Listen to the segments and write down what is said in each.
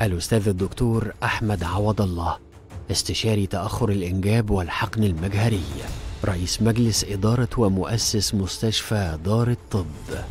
الأستاذ الدكتور أحمد عوض الله استشاري تأخر الإنجاب والحقن المجهري رئيس مجلس إدارة ومؤسس مستشفى دار الطب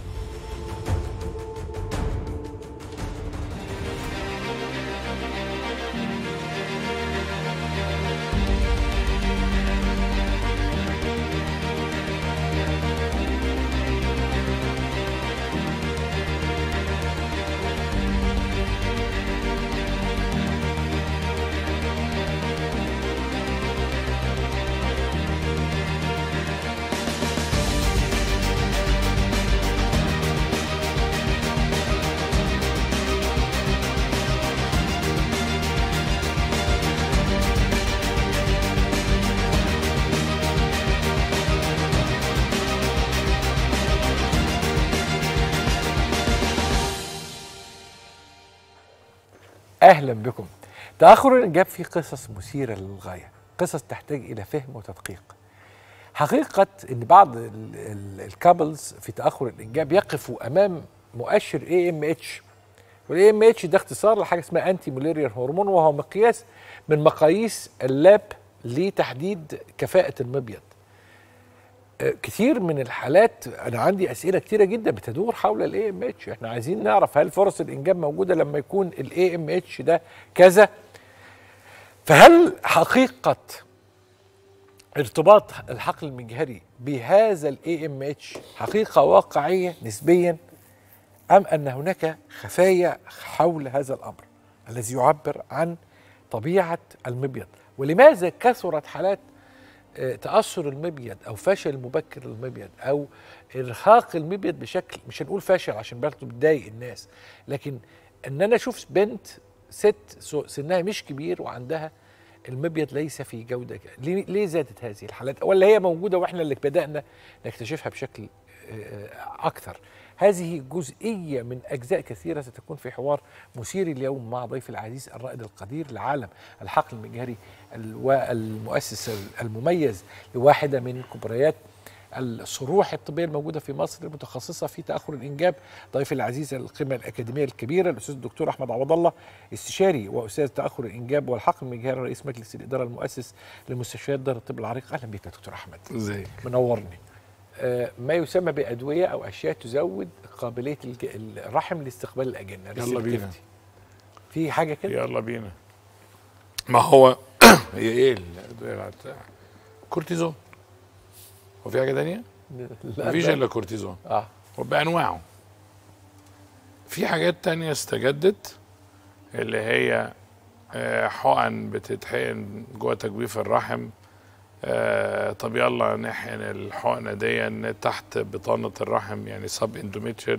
اهلا بكم تاخر الانجاب فيه قصص مثيره للغايه قصص تحتاج الى فهم وتدقيق حقيقه ان بعض الكابلز في تاخر الانجاب يقفوا امام مؤشر اي ام اتش والاي ام اتش ده اختصار لحاجه اسمها انتي موليريال هرمون وهو مقياس من مقاييس اللاب لتحديد كفاءه المبيض آه، كتير من الحالات انا عندي اسئله كتيره جدا بتدور حول الاي ام اتش احنا عايزين نعرف هل فرص الانجاب موجوده لما يكون الاي ام اتش ده كذا فهل حقيقه ارتباط الحقل المجهري بهذا الاي ام اتش حقيقه واقعيه نسبيا ام ان هناك خفايا حول هذا الامر الذي يعبر عن طبيعه المبيض ولماذا كثرت حالات آه، تاثر المبيض او فشل مبكر المبيض او ارهاق المبيض بشكل مش هنقول فاشل عشان برضه بتضايق الناس لكن ان انا اشوف بنت ست سو- سنها مش كبير وعندها المبيض ليس في جوده ك- ليه, ليه زادت هذه الحالات ولا هي موجوده واحنا اللي بدانا نكتشفها بشكل آه، اكثر هذه جزئيه من اجزاء كثيره ستكون في حوار مثير اليوم مع ضيف العزيز الرائد القدير لعالم الحقل المجهري ال- والمؤسس المميز لواحده من كبريات الصروح الطبيه الموجوده في مصر المتخصصه في تاخر الانجاب ضيف العزيز القيمه الاكاديميه الكبيره الاستاذ الدكتور احمد عوض الله استشاري واستاذ تاخر الانجاب والحقل المجهري رئيس مجلس الاداره المؤسس لمستشفيات دار الطب العريق اهلا بك يا دكتور احمد ازيك منورني آه، ما يسمى بادويه او اشياء تزود قابليه الج- الرحم لاستقبال الاجنه يلا بينا. receptivity. في حاجه كده يلا بينا ما هو هي ايه الادويه اللي هت- كورتيزون هو في حاجه تانية؟ لا مفيش ده- الا كورتيزون اه وبانواعه في حاجات تانية استجدت اللي هي آه، حقن بتتحقن جوه تجويف الرحم آه، طب يلا نحقن الحقنه دي تحت بطانه الرحم يعني سب اندوميتريال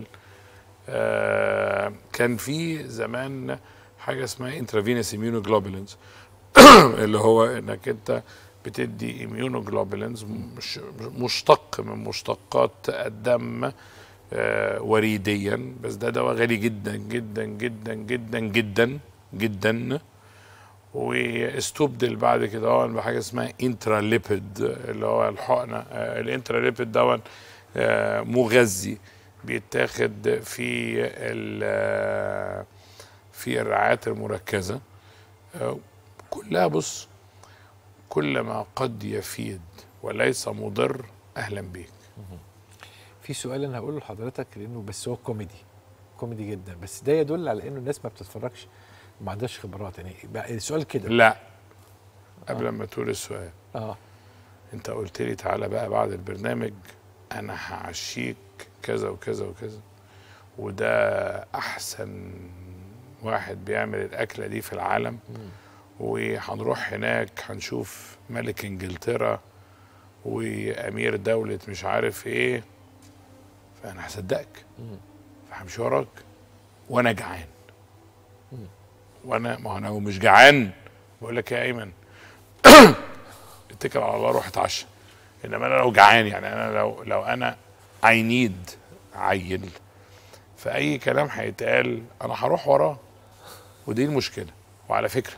كان في زمان حاجه اسمها انترافينوس اميونوجلوبولينز اللي هو انك انت بتدي اميونوجلوبولينز مش مشتق من مشتقات الدم آه، وريديا بس ده دواء غالي جدا جدا جدا جدا جدا جدا واستبدل بعد كده هو بحاجه اسمها انترا ليبيد اللي هو الحقنه آه، الانترا ليبيد دون آه، مغذي بيتاخد في ال- آه، في الرعايات المركزه آه، كلها بص كل ما قد يفيد وليس مضر اهلا بيك في سؤال انا هقوله لحضرتك لانه بس هو كوميدي كوميدي جدا بس ده يدل على انه الناس ما بتتفرجش وما عندهاش خبرات يعني بقى السؤال كده لا قبل ما تقول السؤال اه انت قلت لي تعالى بقى بعد البرنامج انا هعشيك كذا وكذا وكذا وده احسن واحد بيعمل الاكله دي في العالم وهنروح هناك هنشوف ملك انجلترا وامير دولة مش عارف ايه فانا هصدقك فهمشي وراك وانا جعان وانا ما هو انا مش جعان بقول لك يا ايمن اتكل على الله روح اتعشى انما انا لو جعان يعني انا لو لو انا اي نيد عيل فاي كلام هيتقال انا هروح وراه ودي المشكله وعلى فكره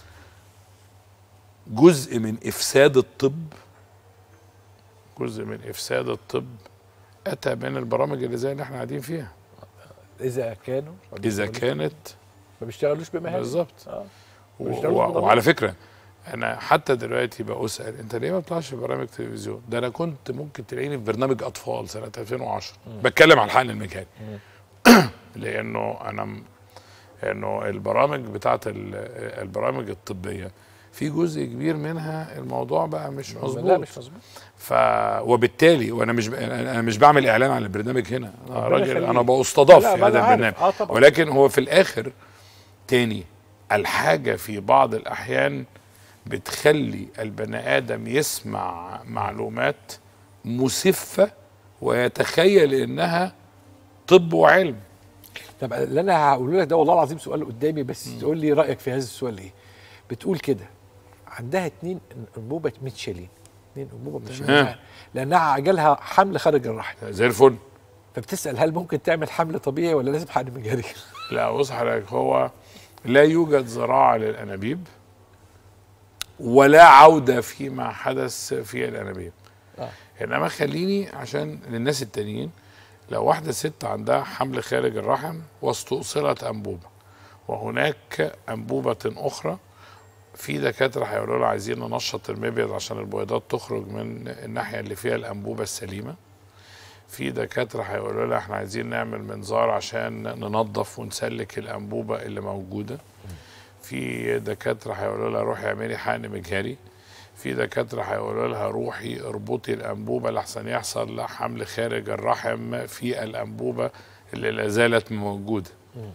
جزء من افساد الطب جزء من افساد الطب اتى من البرامج اللي زي اللي احنا قاعدين فيها اذا كانوا اذا كانت ما بيشتغلوش بمهام بالظبط اه و- بيشتغلوا و- بضمير. وعلى فكره انا حتى دلوقتي بسال انت ليه ما بتطلعش في برامج تلفزيون ده انا كنت ممكن تلاقيني في برنامج اطفال سنه 2010 بتكلم عن الحقن المجهري لانه انا م- انه البرامج بتاعت ال- البرامج الطبيه في جزء كبير منها الموضوع بقى مش لا مظبوط مش مظبوط ف وبالتالي وانا مش ب... انا مش بعمل اعلان عن البرنامج هنا انا ربنا راجل يخليك. انا بستضاف لا، في ما هذا أنا عارف. البرنامج آه، طبعاً. ولكن هو في الاخر تاني الحاجه في بعض الاحيان بتخلي البني ادم يسمع معلومات مسفه ويتخيل انها طب وعلم طب اللي انا هقوله لك ده والله العظيم سؤال قدامي بس تقول لي رايك في هذا السؤال ايه بتقول كده عندها اتنين انبوبه متشالين اتنين انبوبه متشالين آه. لانها جالها حمل خارج الرحم زي الفل فبتسال هل ممكن تعمل حمل طبيعي ولا لازم حقن مجهري لا بص حضرتك هو لا يوجد زراعة للأنابيب ولا عودة فيما حدث في الأنابيب آه. إنما خليني عشان للناس التانيين لو واحدة ست عندها حمل خارج الرحم واستؤصلت أنبوبة وهناك أنبوبة أخرى في دكاترة هيقولوا لها عايزين ننشط المبيض عشان البويضات تخرج من الناحية اللي فيها الأنبوبة السليمة في دكاترة هيقولوا لها احنا عايزين نعمل منظار عشان ننظف ونسلك الأنبوبة اللي موجودة في دكاترة هيقولوا لها روحي اعملي حقن مجهري في دكاترة هيقولوا لها روحي اربطي الأنبوبة لحسن يحصل حمل خارج الرحم في الأنبوبة اللي لا زالت موجودة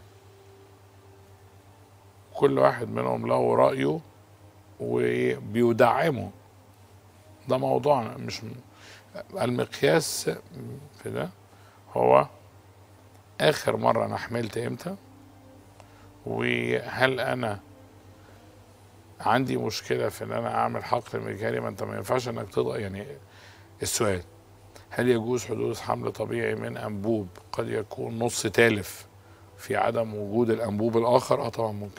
كل واحد منهم له رأيه وبيدعمه ده موضوعنا مش المقياس في ده هو اخر مره انا حملت امتى وهل انا عندي مشكله في ان انا اعمل حقل مجهري ما انت ما ينفعش انك تضغط يعني السؤال هل يجوز حدوث حمل طبيعي من انبوب قد يكون نص تالف في عدم وجود الانبوب الاخر اه طبعا ممكن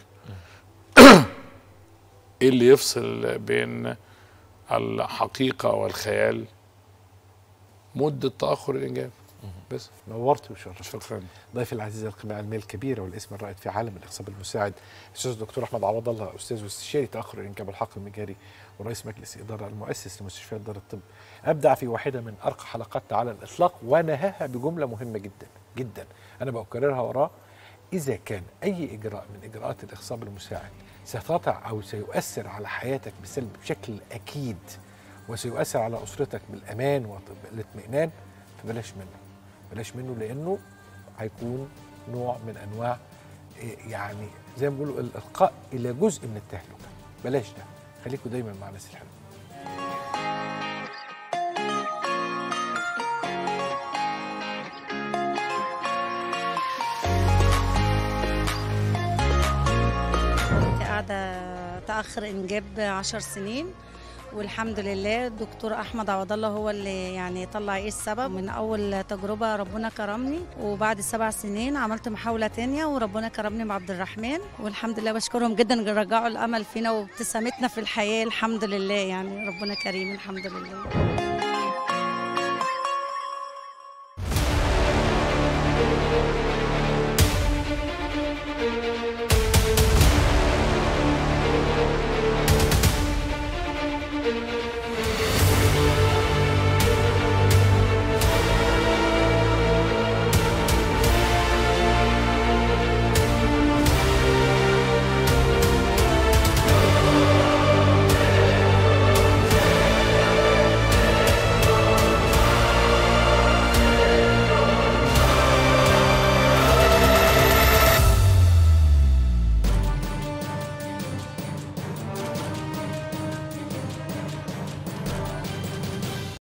ايه اللي يفصل بين الحقيقه والخيال مده تاخر الانجاب بس نورت وشرفت شكرا ضيفي العزيز القيمة العلمية الكبيرة والاسم الرائد في عالم الإخصاب المساعد الأستاذ الدكتور أحمد عوض الله أستاذ واستشاري تأخر الإنجاب والحقل المجاري ورئيس مجلس إدارة المؤسس لمستشفيات دار الطب أبدع في واحدة من أرقى حلقاتنا على الإطلاق ونهاها بجملة مهمة جدا جدا أنا بكررها وراه إذا كان أي إجراء من إجراءات الإخصاب المساعد ستطع أو سيؤثر على حياتك بسلب بشكل أكيد وسيؤثر على أسرتك بالأمان والاطمئنان فبلاش منه بلاش منه لأنه هيكون نوع من أنواع إيه، يعني زي ما بيقولوا الإلقاء إلى جزء من التهلكة بلاش ده خليكم دايما مع الناس الحلوة قاعدة تأخر إنجاب عشر سنين والحمد لله الدكتور أحمد عوض الله هو اللي يعني طلع إيه السبب من أول تجربة ربنا كرمني وبعد سبع سنين عملت محاولة تانية وربنا كرمني مع عبد الرحمن والحمد لله بشكرهم جدا رجعوا الأمل فينا وابتسامتنا في الحياة الحمد لله يعني ربنا كريم الحمد لله